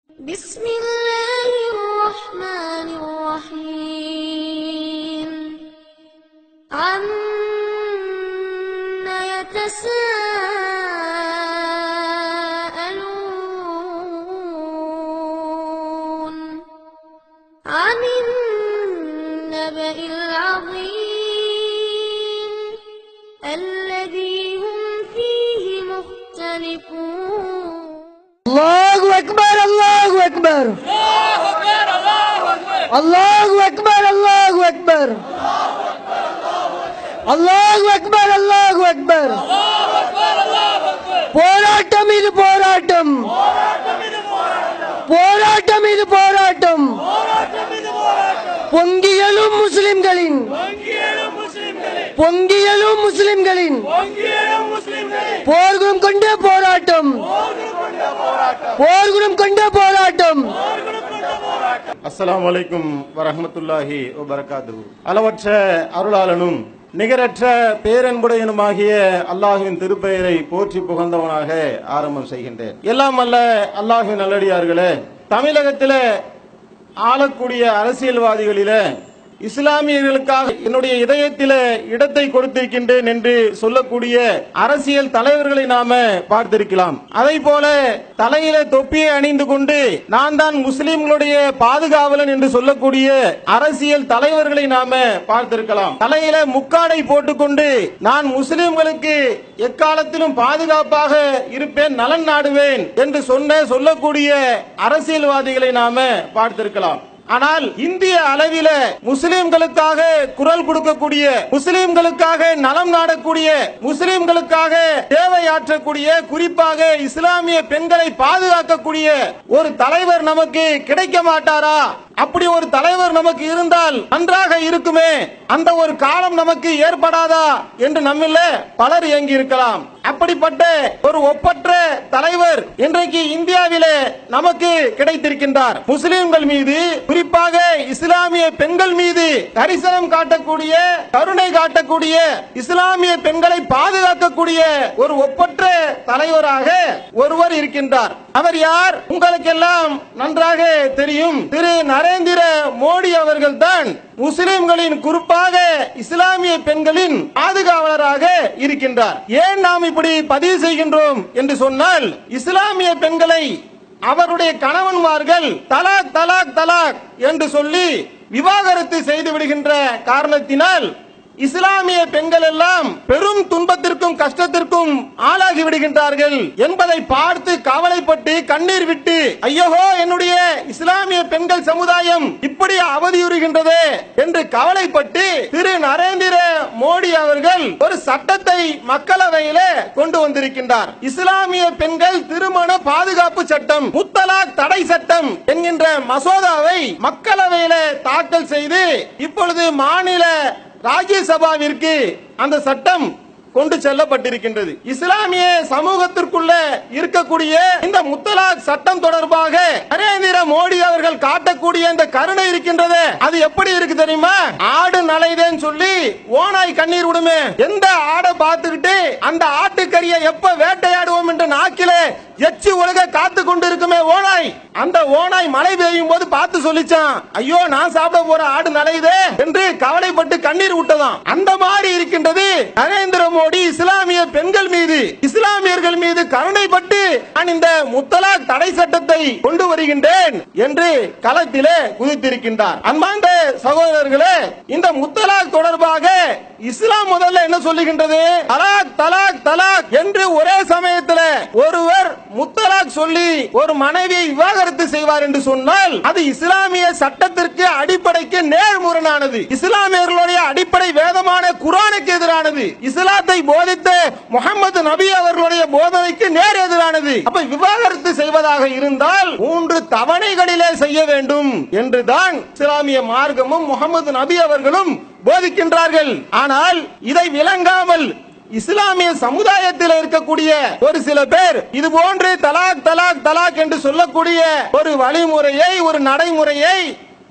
بسم الله الرحمن الرحيم عم يتساءلون عن النبأ العظيم الذي هم فيه مختلفون الله أكبر الله أكبر الله أكبر الله أكبر الله أكبر الله أكبر போராட்டம் இது போராட்டம் போராட்டம் இது போராட்டம் பொங்கியலும் முஸ்லிம்களின் பொங்கியலும் முஸ்லிம்களின் போர்க்குணம் கொண்ட போராட்டம் போர்க்குணம் கொண்ட போராட்டம் அஸ்ஸலாமு அலைக்கும் வரஹ்மத்துல்லாஹி வபரகாத்துஹு அளவற்ற அருளாளனும் நிகரற்ற பேரன்புடையனுமாகிய அல்லாஹுவின் திருப்பெயரை போற்றி புகழ்ந்தவனாக ஆரம்பம் செய்கின்றேன் எல்லாம் அல்ல அல்லாஹுவின் நல்லடியார்களே தமிழகத்திலே ஆளக்கூடிய அரசியல்வாதிகளிலே இஸ்லாமியர்களுக்காக என்னுடைய இதயத்திலே இடத்தை கொடுத்திருக்கின்றேன் என்று சொல்லக்கூடிய அரசியல் தலைவர்களை நாம பார்த்திருக்கலாம் அதை போல தலையில தொப்பியை அணிந்து கொண்டு நான் தான் முஸ்லிம்களுடைய பாதுகாவலன் என்று சொல்லக்கூடிய அரசியல் தலைவர்களை நாம பார்த்திருக்கலாம் தலையில முக்காடை போட்டுக்கொண்டு நான் முஸ்லிம்களுக்கு எக்காலத்திலும் பாதுகாப்பாக இருப்பேன் நலன் நாடுவேன் என்று சொன்ன சொல்லக்கூடிய அரசியல்வாதிகளை நாம பார்த்திருக்கலாம் ஆனால் இந்திய அளவில முஸ்லிம்களுக்காக குரல் கொடுக்கக்கூடிய முஸ்லிம்களுக்காக நலம் நாடக்கூடிய முஸ்லிம்களுக்காக தேவையாற்றக்கூடிய குறிப்பாக இஸ்லாமிய பெண்களை பாதுகாக்கக்கூடிய ஒரு தலைவர் நமக்கு கிடைக்க மாட்டாரா அப்படி ஒரு தலைவர் நமக்கு இருந்தால் நன்றாக இருக்குமே அந்த ஒரு காலம் நமக்கு ஏற்படாதா என்று நம்மில பலர் இயங்கி இருக்கலாம் அப்படிப்பட்ட ஒரு ஒப்பற்ற தலைவர் இன்றைக்கு இந்தியாவிலே நமக்கு கிடைத்திருக்கின்றார் முஸ்லிம்கள் மீது குறிப்பாக இஸ்லாமிய பெண்கள் மீது கரிசனம் காட்டக்கூடிய கருணை காட்டக்கூடிய இஸ்லாமிய பெண்களை பாதுகாக்கக்கூடிய ஒரு ஒப்பற்ற தலைவராக ஒருவர் இருக்கின்றார் அவர் யார் உங்களுக்கெல்லாம் நன்றாக தெரியும் திரு நரேந்திர மோடி அவர்கள் தான் முஸ்லிம்களின் குறிப்பாக இஸ்லாமிய பெண்களின் பாதுகாவலராக இருக்கின்றார் ஏன் நாம் இப்படி பதிவு செய்கின்றோம் என்று சொன்னால் இஸ்லாமிய பெண்களை அவருடைய கணவன்மார்கள் தலாக் தலாக் தலாக் என்று சொல்லி விவாகரத்து செய்து விடுகின்ற காரணத்தினால் இஸ்லாமிய பெண்கள் எல்லாம் பெரும் துன்பத்திற்கும் கஷ்டத்திற்கும் ஆளாகி விடுகின்றார்கள் என்பதை பார்த்து கவலைப்பட்டு கண்ணீர் விட்டு ஐயோ என்னுடைய இஸ்லாமிய பெண்கள் சமுதாயம் இப்படி அவதியுறுகின்றதே என்று கவலைப்பட்டு திரு நரேந்திர மோடி அவர்கள் ஒரு சட்டத்தை மக்களவையில கொண்டு வந்திருக்கின்றார் இஸ்லாமிய பெண்கள் திருமண பாதுகாப்பு சட்டம் முத்தலாக் தடை சட்டம் என்கின்ற மசோதாவை மக்களவையில தாக்கல் செய்து இப்பொழுது மாநில ராஜ்யசபாவிற்கு அந்த சட்டம் கொண்டு செல்லப்பட்டிருக்கின்றது இஸ்லாமிய சமூகத்திற்குள்ள இருக்கக்கூடிய இந்த முத்தலாக் சட்டம் தொடர்பாக நரேந்திர மோடி அவர்கள் காட்டக்கூடிய இந்த கருணை இருக்கின்றது அது எப்படி இருக்கு தெரியுமா ஆடு நலைதேன்னு சொல்லி ஓனாய் கண்ணீர் விடுமே எந்த ஆடை பார்த்துக்கிட்டு அந்த ஆட்டுக்கறியை எப்ப வேட்டையாடுவோம் என்று நாக்கிலே எச்சி உலக காத்து கொண்டு இருக்குமே ஓனாய் அந்த ஓனாய் மழை பெய்யும் போது பார்த்து சொல்லிச்சான் ஐயோ நான் சாப்பிட போற ஆடு நலையுதே என்று கவலைப்பட்டு கண்ணீர் விட்டதாம் அந்த மாதிரி இருக்கின்றது நரேந்திர மோடி இஸ்லாமிய பெண்கள் மீது இஸ்லாமியர்கள் மீது கருணைப்பட்டு நான் இந்த முத்தலாக் தடை சட்டத்தை கொண்டு வருகின்றேன் என்று களத்திலே குதித்திருக்கின்றார் அன்பார்ந்த சகோதரர்களே இந்த முத்தலாக் தொடர்பாக இஸ்லாம் முதல்ல என்ன சொல்லுகின்றது தலாக் தலாக் தலாக் என்று ஒரே சமயத்தில் ஒருவர் முத்தலாக் சொல்லி ஒரு மனைவியை விவாகரத்து செய்வார் என்று சொன்னால் அது இஸ்லாமிய சட்டத்திற்கு அடிப்படைக்கு நேர்முரணானது இஸ்லாமியர்களுடைய அடிப்படை வேதமான குரானுக்கு எதிரானது இஸ்லாத்தை போதித்த முகமது நபி அவர்களுடைய போதனைக்கு நேர் எதிரானது அப்ப விவாகரத்து செய்வதாக இருந்தால் மூன்று தவணைகளிலே செய்ய வேண்டும் என்றுதான் இஸ்லாமிய மார்க்கமும் முகமது நபி அவர்களும் போதிக்கின்றார்கள் ஆனால் இதை விளங்காமல் இஸ்லாமிய சமுதாயத்தில் இருக்கக்கூடிய ஒரு சில பேர் இது போன்று தலாக் தலாக் தலாக் என்று சொல்லக்கூடிய ஒரு வழிமுறையை ஒரு நடைமுறையை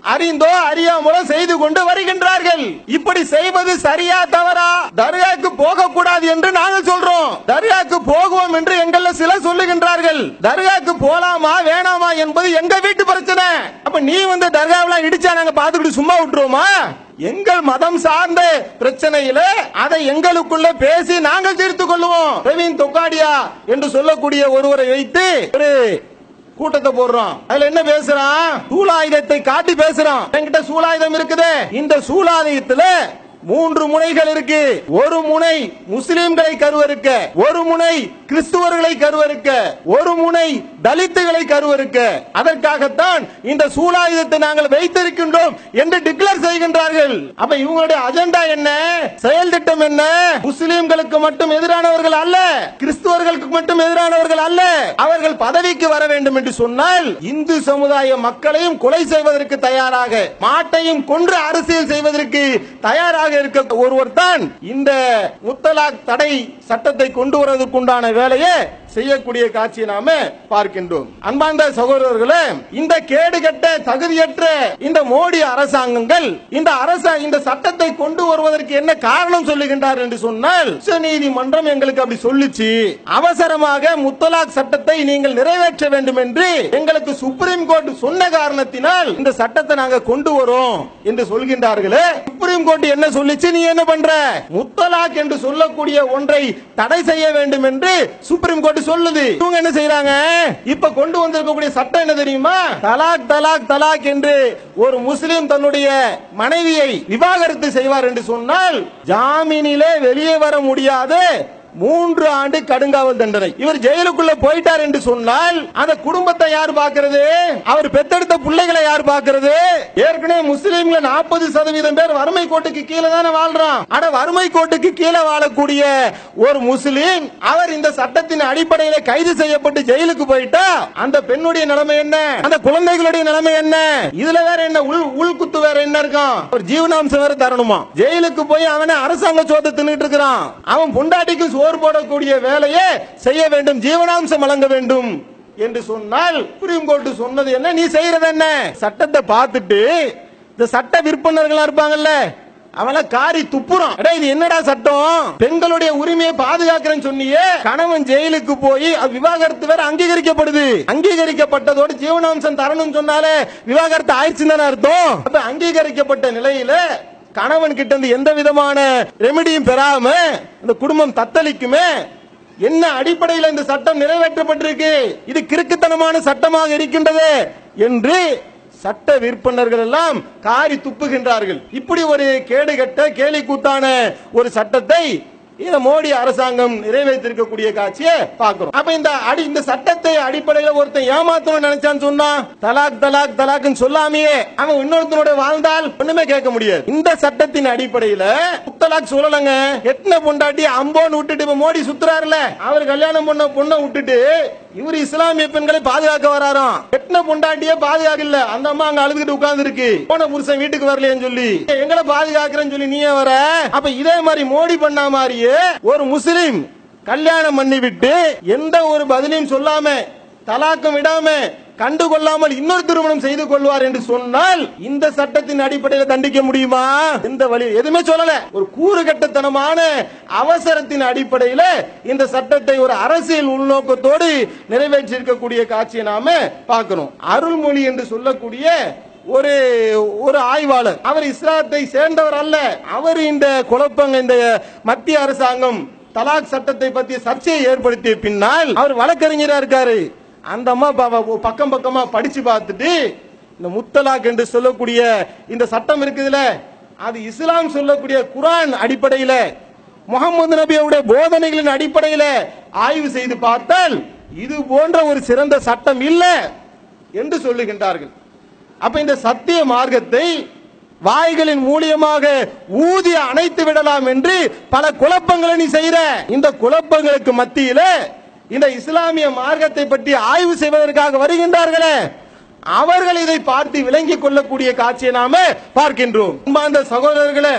அறிந்தோ அறியாமலோ செய்து கொண்டு வருகின்றார்கள் இப்படி செய்வது சரியா தவறா தர்காக்கு போக கூடாது என்று நாங்கள் சொல்றோம் தர்காக்கு போகுவோம் என்று எங்கள சிலர் சொல்லுகின்றார்கள் தர்காக்கு போலாமா வேணாமா என்பது எங்க வீட்டு பிரச்சனை அப்ப நீ வந்து தர்காவெல்லாம் இடிச்சா நாங்க பாத்துக்கிட்டு சும்மா விட்டுருவோமா எங்கள் மதம் சார்ந்த பிரச்சனையில அதை எங்களுக்குள்ள பேசி நாங்கள் தீர்த்துக் கொள்வோம் பிரவீன் தொக்காடியா என்று சொல்லக்கூடிய ஒருவரை வைத்து ஒரு கூட்டத்தை போடுறோம் அதுல என்ன பேசுறான் சூலாயுதத்தை காட்டி பேசுறான் என்கிட்ட சூலாயுதம் இருக்குது இந்த சூலாயுதத்துல மூன்று முனைகள் இருக்கு ஒரு முனை முஸ்லிம்களை கருவறுக்க ஒரு முனை கிறிஸ்துவர்களை கருவறுக்க ஒரு முனை தலித்துகளை கருவறுக்க அதற்காகத்தான் இந்த சூலாயுதத்தை நாங்கள் வைத்திருக்கின்றோம் என்று டிக்ளேர் செய்கின்றார்கள் அப்ப இவங்களுடைய அஜெண்டா என்ன செயல் திட்டம் என்ன முஸ்லிம்களுக்கு மட்டும் எதிரானவர்கள் அல்ல கிறிஸ்துவர்களுக்கு மட்டும் எதிரானவர்கள் அல்ல அவர்கள் பதவிக்கு வர வேண்டும் என்று சொன்னால் இந்து சமுதாய மக்களையும் கொலை செய்வதற்கு தயாராக மாட்டையும் கொன்று அரசியல் செய்வதற்கு தயாராக இருக்க ஒருவர் தான் இந்த முத்தலாக் தடை சட்டத்தை கொண்டு வருவதற்குண்டான வேலையை செய்யக்கூடிய காட்சியை நாம பார்க்கின்றோம் அன்பார்ந்த சகோதரர்களே இந்த கேடுகட்ட தகுதியற்ற இந்த மோடி அரசாங்கங்கள் இந்த அரச இந்த சட்டத்தை கொண்டு வருவதற்கு என்ன காரணம் சொல்லுகின்றார் என்று சொன்னால் உச்ச நீதிமன்றம் எங்களுக்கு அப்படி சொல்லுச்சு அவசரமாக முத்தலாக் சட்டத்தை நீங்கள் நிறைவேற்ற வேண்டும் என்று எங்களுக்கு சுப்ரீம் கோர்ட் சொன்ன காரணத்தினால் இந்த சட்டத்தை நாங்க கொண்டு வரோம் என்று சொல்கின்றார்களே சுப்ரீம் கோர்ட் என்ன சொல்லிச்சு நீ என்ன பண்ற முத்தலாக் என்று சொல்லக்கூடிய ஒன்றை தடை செய்ய வேண்டும் என்று சுப்ரீம் கோர்ட் சொல்லுது இவங்க என்ன செய்யறாங்க இப்ப கொண்டு வந்திருக்கக்கூடிய சட்டம் என்ன தெரியுமா தலாக் தலாக் தலாக் என்று ஒரு முஸ்லிம் தன்னுடைய மனைவியை விவாகரத்து செய்வார் என்று சொன்னால் ஜாமீனிலே வெளியே வர முடியாது மூன்று ஆண்டு கடுங்காவல் தண்டனை இவர் ஜெயிலுக்குள்ள போயிட்டார் என்று சொன்னால் அந்த குடும்பத்தை யார் பார்க்கிறது அவர் பெத்தெடுத்த பிள்ளைகளை யார் பார்க்கிறது ஏற்கனவே முஸ்லீம்கள் நாற்பது சதவீதம் பேர் வறுமை கோட்டுக்கு கீழே தானே வாழ்றான் அட வறுமை கோட்டுக்கு கீழே வாழக்கூடிய ஒரு முஸ்லீம் அவர் இந்த சட்டத்தின் அடிப்படையில கைது செய்யப்பட்டு ஜெயிலுக்கு போயிட்டா அந்த பெண்ணுடைய நிலைமை என்ன அந்த குழந்தைகளுடைய நிலைமை என்ன இதுல வேற என்ன உள் உள்குத்து வேற என்ன இருக்கும் ஒரு ஜீவனாம்சம் வேற தரணுமா ஜெயிலுக்கு போய் அவனை அரசாங்க சோத்தை தின்னுட்டு இருக்கிறான் அவன் பொண்டாட்டிக்கு சோறு போடக்கூடிய வேலையை செய்ய வேண்டும் ஜீவனாம்சம் வழங்க வேண்டும் என்று சொன்னால் சுப்ரீம் கோர்ட் சொன்னது என்ன நீ செய்யறது என்ன சட்டத்தை பார்த்துட்டு இந்த சட்ட விற்பனர்களா இருப்பாங்கல்ல அவன காரி துப்புறான் அடே இது என்னடா சட்டம் பெண்களுடைய உரிமையை பாதுகாக்கிறேன்னு சொன்னியே கணவன் ஜெயிலுக்கு போய் அது விவாகரத்து வேற அங்கீகரிக்கப்படுது அங்கீகரிக்கப்பட்டதோடு ஜீவனாம்சம் தரணும்னு சொன்னாலே விவாகரத்து ஆயிடுச்சுன்னு தானே அர்த்தம் அப்ப அங்கீகரிக்கப்பட்ட நிலையில கணவன் கிட்ட இருந்து எந்த விதமான ரெமிடியும் பெறாம அந்த குடும்பம் தத்தளிக்குமே என்ன அடிப்படையில் இந்த சட்டம் நிறைவேற்றப்பட்டிருக்கு இது கிறுக்குத்தனமான சட்டமாக இருக்கின்றது என்று சட்ட விற்பனர்கள் எல்லாம் காரி துப்புகின்றார்கள் இப்படி ஒரு கேடுகட்ட கேலி கூத்தான ஒரு சட்டத்தை இந்த மோடி அரசாங்கம் நிறைவேற்றிருக்கக்கூடிய காட்சியை பார்க்கிறோம் அப்ப இந்த அடி இந்த சட்டத்தை அடிப்படையில ஒருத்தன் ஏமாத்தணும் நினைச்சான்னு சொன்னா தலாக் தலாக் தலாக்னு சொல்லாமையே அவன் இன்னொருத்தனோட வாழ்ந்தால் ஒண்ணுமே கேட்க முடியாது இந்த சட்டத்தின் அடிப்படையில முத்தலாக் சொல்லலங்க எத்தனை பொண்டாட்டி அம்போன்னு விட்டுட்டு இப்ப மோடி சுத்துறாருல அவர் கல்யாணம் பண்ண பொண்ணை விட்டுட்டு இவர் இஸ்லாமிய பெண்களை பாதுகாக்க வராராம் எத்தனை பொண்டாட்டியே பாதுகாக்கல அந்த அம்மா அங்க அழுதுகிட்டு உட்கார்ந்து இருக்கு போன புருஷன் வீட்டுக்கு வரலையேன்னு சொல்லி எங்களை பாதுகாக்கிறேன்னு சொல்லி நீயே வர அப்ப இதே மாதிரி மோடி பண்ண மாதிரியே ஒரு முஸ்லிம் கல்யாணம் பண்ணி விட்டு எந்த ஒரு பதிலையும் சொல்லாம தலாக்கம் விடாம கண்டுகொள்ளாமல் இன்னொரு திருமணம் செய்து கொள்வார் என்று சொன்னால் இந்த சட்டத்தின் அடிப்படையில் தண்டிக்க முடியுமா எந்த வழி எதுவுமே சொல்லல ஒரு கூறுகட்டத்தனமான அவசரத்தின் அடிப்படையில் இந்த சட்டத்தை ஒரு அரசியல் உள்நோக்கத்தோடு நிறைவேற்றிருக்கக்கூடிய காட்சியை நாம பார்க்கிறோம் அருள்மொழி என்று சொல்லக்கூடிய ஒரு ஒரு ஆய்வாளர் அவர் இஸ்லாத்தை சேர்ந்தவர் அல்ல அவர் இந்த குழப்பங்க இந்த மத்திய அரசாங்கம் தலாக் சட்டத்தை பற்றி சர்ச்சையை ஏற்படுத்திய பின்னால் அவர் வழக்கறிஞரா இருக்காரு அந்த அம்மா ப- ப- பக்கம் பக்கமா படிச்சு பார்த்துட்டு இந்த முத்தலாக் என்று சொல்லக்கூடிய இந்த சட்டம் இருக்குதுல அது இஸ்லாம் சொல்லக்கூடிய குரான் அடிப்படையில முகமது நபியுடைய போதனைகளின் அடிப்படையில ஆய்வு செய்து பார்த்தால் இது போன்ற ஒரு சிறந்த சட்டம் இல்லை என்று சொல்லுகின்றார்கள் அப்ப இந்த சத்திய மார்க்கத்தை வாய்களின் மூலியமாக ஊதி அணைத்து விடலாம் என்று பல குழப்பங்களை நீ செய்யற இந்த குழப்பங்களுக்கு மத்தியில இந்த இஸ்லாமிய மார்க்கத்தை பற்றி ஆய்வு செய்வதற்காக வருகின்றார்களே அவர்கள் இதை பார்த்து விளங்கிக் கொள்ளக்கூடிய காட்சியை நாம பார்க்கின்றோம் அன்பார்ந்த சகோதரர்களே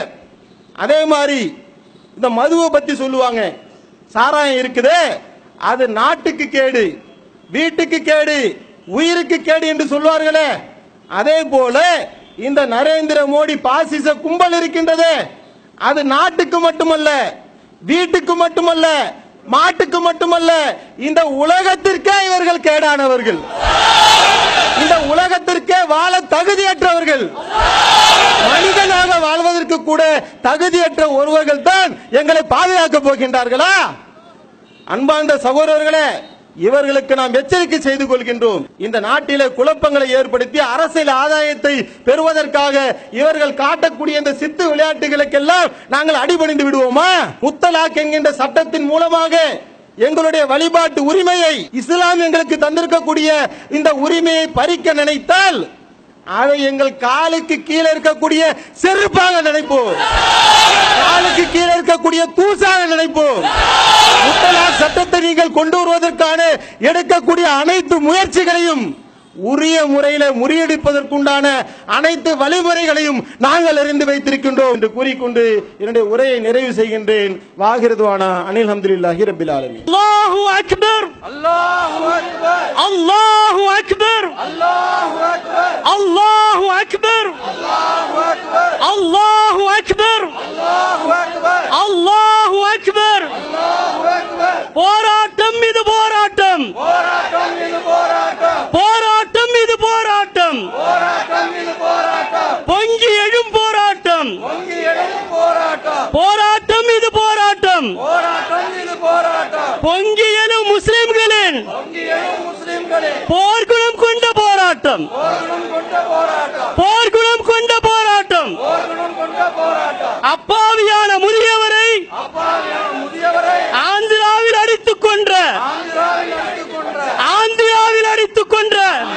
அதே மாதிரி இந்த மதுவை பத்தி சொல்லுவாங்க சாராயம் இருக்குது அது நாட்டுக்கு கேடு வீட்டுக்கு கேடு உயிருக்கு கேடு என்று சொல்வார்களே அதே போல இந்த நரேந்திர மோடி பாசிச கும்பல் இருக்கின்றதே அது நாட்டுக்கு மட்டுமல்ல வீட்டுக்கு மட்டுமல்ல மாட்டுக்கு மட்டுமல்ல இந்த உலகத்திற்கே இவர்கள் கேடானவர்கள் இந்த உலகத்திற்கே வாழ தகுதியற்றவர்கள் மனிதனாக வாழ்வதற்கு கூட தகுதியற்ற ஒருவர்கள் தான் எங்களை பாதுகாக்க போகின்றார்களா அன்பார்ந்த சகோதரர்களே இவர்களுக்கு நாம் எச்சரிக்கை செய்து கொள்கின்றோம் இந்த நாட்டிலே குழப்பங்களை ஏற்படுத்தி அரசியல் ஆதாயத்தை பெறுவதற்காக இவர்கள் காட்டக்கூடிய இந்த சித்து விளையாட்டுகளுக்கெல்லாம் நாங்கள் அடிபணிந்து விடுவோமா முத்தலாக் என்கின்ற சட்டத்தின் மூலமாக எங்களுடைய வழிபாட்டு உரிமையை இஸ்லாம் எங்களுக்கு தந்திருக்கக்கூடிய இந்த உரிமையை பறிக்க நினைத்தால் அதை எங்கள் காலுக்கு கீழே இருக்கக்கூடிய செருப்பாக நினைப்போம் காலுக்கு கீழே இருக்கக்கூடிய தூசாக நினைப்போம் முத்தலாக் சட்டத்தை நீங்கள் கொண்டு வருவதற்கான எடுக்கக்கூடிய அனைத்து முயற்சிகளையும் உரிய முறையில முறியடிப்பதற்குண்டான அனைத்து வழிமுறைகளையும் நாங்கள் அறிந்து வைத்திருக்கின்றோம் என்று கூறிக்கொண்டு என்னுடைய உரையை நிறைவு செய்கின்றேன் வாகிருதுவானா அனில் அஹமதுல்லாஹி ரபில் ஆலமீன் அல்லாஹு அக்பர் அல்லாஹு அக்பர் அல்லாஹு அக்பர் அல்லாஹு அக்பர் அல்லாஹு அக்பர் போராட்டம் இது போராட்டம் போராட்டம் இது போராட்டம் பொங்கி எழும் போராட்டம் போராட்டம் இது போராட்டம் பொங்கி எழும் முஸ்லிம்களின் போர்க்குணம் கொண்ட போராட்டம் போர்க்குணம் கொண்ட போராட்டம் அப்பாவியான முதியவரை ஆந்திராவில் அடித்துக் கொன்ற ஆந்திராவில் அடித்துக் கொன்ற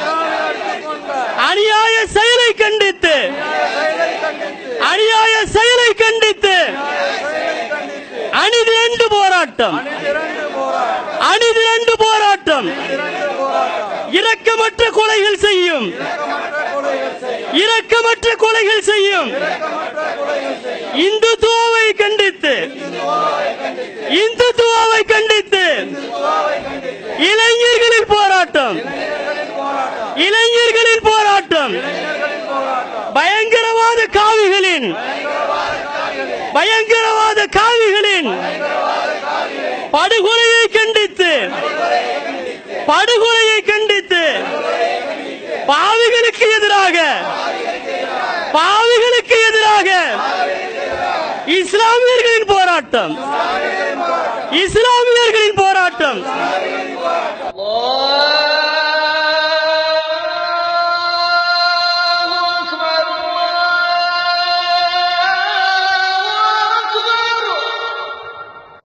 அநியாய செயலை கண்டித்து அநியாய செயலை கண்டித்து அணிதிரண்டு போராட்டம் அணிதிரண்டு போராட்டம் இரக்கமற்ற கொலைகள் செய்யும் இரக்கமற்ற கொலைகள் செய்யும் இந்துத்துவாவை கண்டித்து இந்துத்துவாவை கண்டித்து இளைஞர்களின் போராட்டம் இளைஞர்களின் போராட்டம் பயங்கரவாத காவிகளின் பயங்கரவாத காவிகளின் படுகொலையை கண்டித்து படுகொலையை கண்டித்து பாவிகளுக்கு எதிராக பாவிகளுக்கு எதிராக இஸ்லாமியர்களின் போராட்டம் இஸ்லாமியர்களின் போராட்டம்